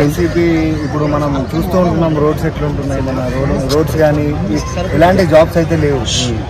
YCP ఇప్పుడు మనం చూస్తూ ఉంటున్నాం రోడ్స్ ఎట్లుంటున్నాయి మన రోడ్ రోడ్స్ కానీ ఎలాంటి జాబ్స్ అయితే లేవు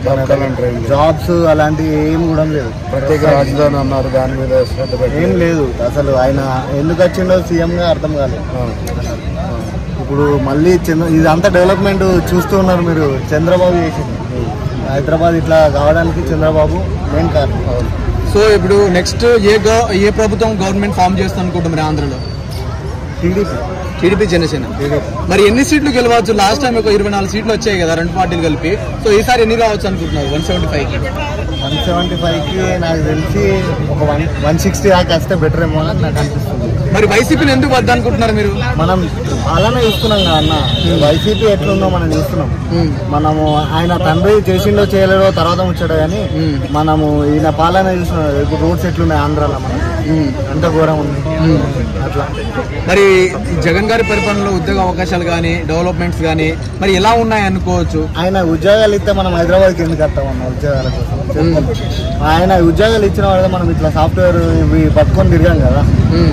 జాబ్స్ అలాంటివి ఏం కూడా లేవు ప్రత్యేక రాజధాని అన్నారు దాని మీద శ్రద్ధ పెట్టి ఏం లేదు అసలు ఆయన ఎందుకు వచ్చిండో సీఎం గా అర్థం కాలేదు ఇప్పుడు మళ్ళీ చంద్ర ఇదంతా డెవలప్మెంట్ చూస్తూ ఉన్నారు మీరు చంద్రబాబు చేసింది హైదరాబాద్ ఇట్లా కావడానికి చంద్రబాబు మెయిన్ కారణం సో ఇప్పుడు నెక్స్ట్ ఏ గవ- ఏ ప్రభుత్వం గవర్నమెంట్ ఫామ్ చేస్తుంది అనుకుంటాం మరి ఆంధ్రలో టీడీపీ టీడీపీ జనసేన మరి ఎన్ని సీట్లు గెలవచ్చు లాస్ట్ టైం ఒక ఇరవై నాలుగు సీట్లు వచ్చాయి కదా రెండు పార్టీలు కలిపి సో ఈసారి ఎన్ని రావచ్చు అనుకుంటున్నారు one seventy five one seventy ఫైవ్కి నాకు తెలిసి ఒక వన్ వన్ సిక్స్టీ దాకా వస్తే బెటర్ ఏమో అని నాకు అనిపిస్తుంది మరి వైసీపీని ఎందుకు వద్ద అనుకుంటున్నారు మీరు మనం అలానే చూస్తున్నాం కదా అన్న వైసీపీ ఎట్లుందో మనం చూస్తున్నాం మనము ఆయన తండ్రి చేసిండో చేయలేడో తర్వాత ముచ్చాడు కానీ మనము ఈయన పాలన చూసిన ఇప్పుడు రోడ్స్ ఎట్లున్నాయి ఆంధ్రాలో మనం అంత ఘోరం ఉంది అట్లా మరి ఈ జగన్ గారి పరిపాలనలో ఉద్యోగ అవకాశాలు కానీ డెవలప్మెంట్స్ కానీ మరి ఎలా ఉన్నాయి అనుకోవచ్చు ఆయన ఉద్యోగాలు ఇస్తే మనం హైదరాబాద్కి ఎందుకు వస్తామన్న ఉద్యోగాల కోసం చెప్పు. ఆయన ఉద్యోగాలు ఇచ్చిన వాళ్ళ మనం ఇట్లా సాఫ్ట్వేర్ ఇవి పట్టుకొని తిరిగాం కదా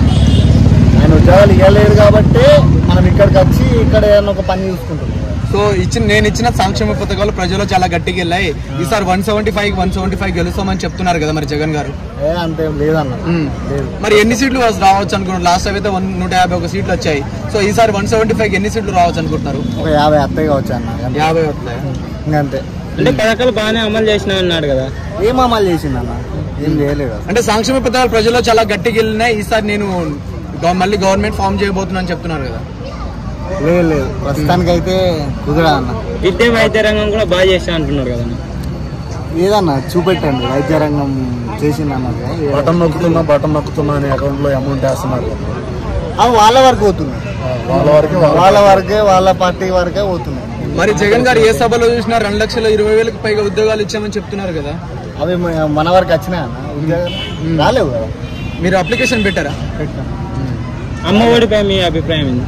ఆయన ఉద్యోగాలు ఇవ్వలేదు కాబట్టి మనం ఇక్కడికి వచ్చి ఇక్కడ ఏదైనా ఒక పని చూసుకుంటున్నాం సో ఇచ్చిన నేను ఇచ్చిన సంక్షేమ పథకాలు ప్రజలు చాలా గట్టిగా వెళ్ళాయి ఈసారి one seventy five one seventy five గెలుస్తామని చెప్తున్నారు కదా మరి జగన్ గారు ఏ అంతేం లేదన్న మ్మ్. లేదు మరి ఎన్ని సీట్లు రావచ్చు అనుకుంటున్నారు లాస్ట్ టైం అయితే వన్ నూట యాభై ఒక సీట్లు వచ్చాయి సో ఈసారి వన్ సెవెంటీ ఫైవ్ ఎన్ని సీట్లు రావచ్చు అనుకుంటున్నారు ఒక యాభై అత్తయ్య కావచ్చు అన్న అంతే. యాభై వస్తాయి ఇంకంతే అంటే పథకాలు బాగానే అమలు చేసినా అన్నాడు కదా ఏం అమలు చేసింది అన్న ఏం చేయలేదు అసలు. అంటే సంక్షేమ పథకాలు ప్రజల్లో చాలా గట్టిగా వెళ్ళినాయి ఈసారి నేను గవ- మళ్ళీ గవర్నమెంట్ ఫామ్ చేయబోతున్నా అని చెప్తున్నారు కదా లేదు లేదు ప్రస్తుతానికి అయితే కుదరదు అన్న విద్య వైద్య రంగం కూడా బాగా చేస్తా అంటున్నారు కదా ఏదన్నా చూపెట్టండి వైద్య రంగం చేసింది అన్నది బటన్ నొక్కుతున్నా బటన్ నొక్కుతున్నా అని అకౌంట్ లో అమౌంట్ వేస్తున్నారు అవి వాళ్ళ వరకు పోతుంది వాళ్ళ వరకు వాళ్ళ వరకే వాళ్ళ పార్టీ వరకే పోతున్నాయి మరి జగన్ గారు ఏ సభలో చూసినా రెండు లక్షల ఇరవై వేలకు పైగా ఉద్యోగాలు ఇచ్చామని చెప్తున్నారు కదా అవి మ- మన వరకు వచ్చినాయి అన్న ఉద్యోగాలు రాలేవు కదా మీరు అప్లికేషన్ పెట్టారా పెట్టాం అమ్మ ఒడిపై మీ అభిప్రాయం ఏంది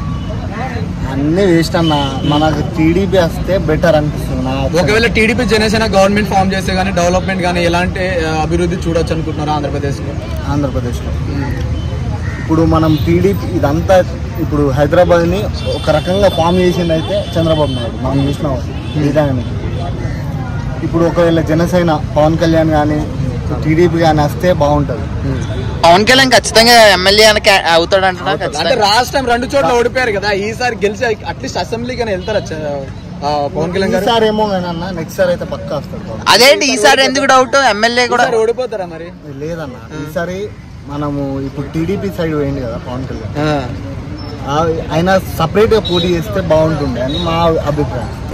అన్నీ వేస్ట్ అన్న మనకు టీడీపీ వస్తే బెటర్ అనిపిస్తుంది నా ఒకవేళ టీడీపీ జనసేన గవర్నమెంట్ ఫామ్ చేస్తే గానీ డెవలప్మెంట్ కానీ ఎలాంటి ఆ, అభివృద్ధి చూడొచ్చు అనుకుంటున్నారు ఆంధ్రప్రదేశ్ లో ఆంధ్రప్రదేశ్లో ఇప్పుడు మనం టీడీపీ ఇదంతా ఇప్పుడు హైదరాబాద్ని ఒక రకంగా ఫామ్ చేసింది అయితే చంద్రబాబు నాయుడు మనం చూసినాం విధానం ఇప్పుడు ఒకవేళ జనసేన పవన్ కళ్యాణ్ కానీ టీడీపీ కానీ వస్తే బాగుంటుంది పవన్ కళ్యాణ్ ఖచ్చితంగా ఎమ్మెల్యే అవుతాడంటున్నా అంటే ఖచ్చితంగా లాస్ట్ టైం రెండు చోట్ల ఓడిపోయారు కదా ఈసారి గెలిచి అట్లీస్ట్ అసెంబ్లీ కానీ వెళ్తారా చ- ఆ, పవన్ కళ్యాణ్ గారు ఈసారి ఏమో కానీ అన్న నెక్స్ట్ సారి అయితే పక్కా వస్తాడు పవన్. అదేంటి ఈసారి ఎందుకు డౌట్ ఎమ్మెల్యే కూడా ఈసారి ఓడిపోతారా మరి లేదన్న ఈసారి మనము ఇప్పుడు టీడీపీ సైడ్ పోయింది కదా పవన్ కళ్యాణ్ ఆ. ఆ- ఆయన సపరేట్గా పోటీ చేస్తే బాగుంటుండే అని మా అభిప్రాయం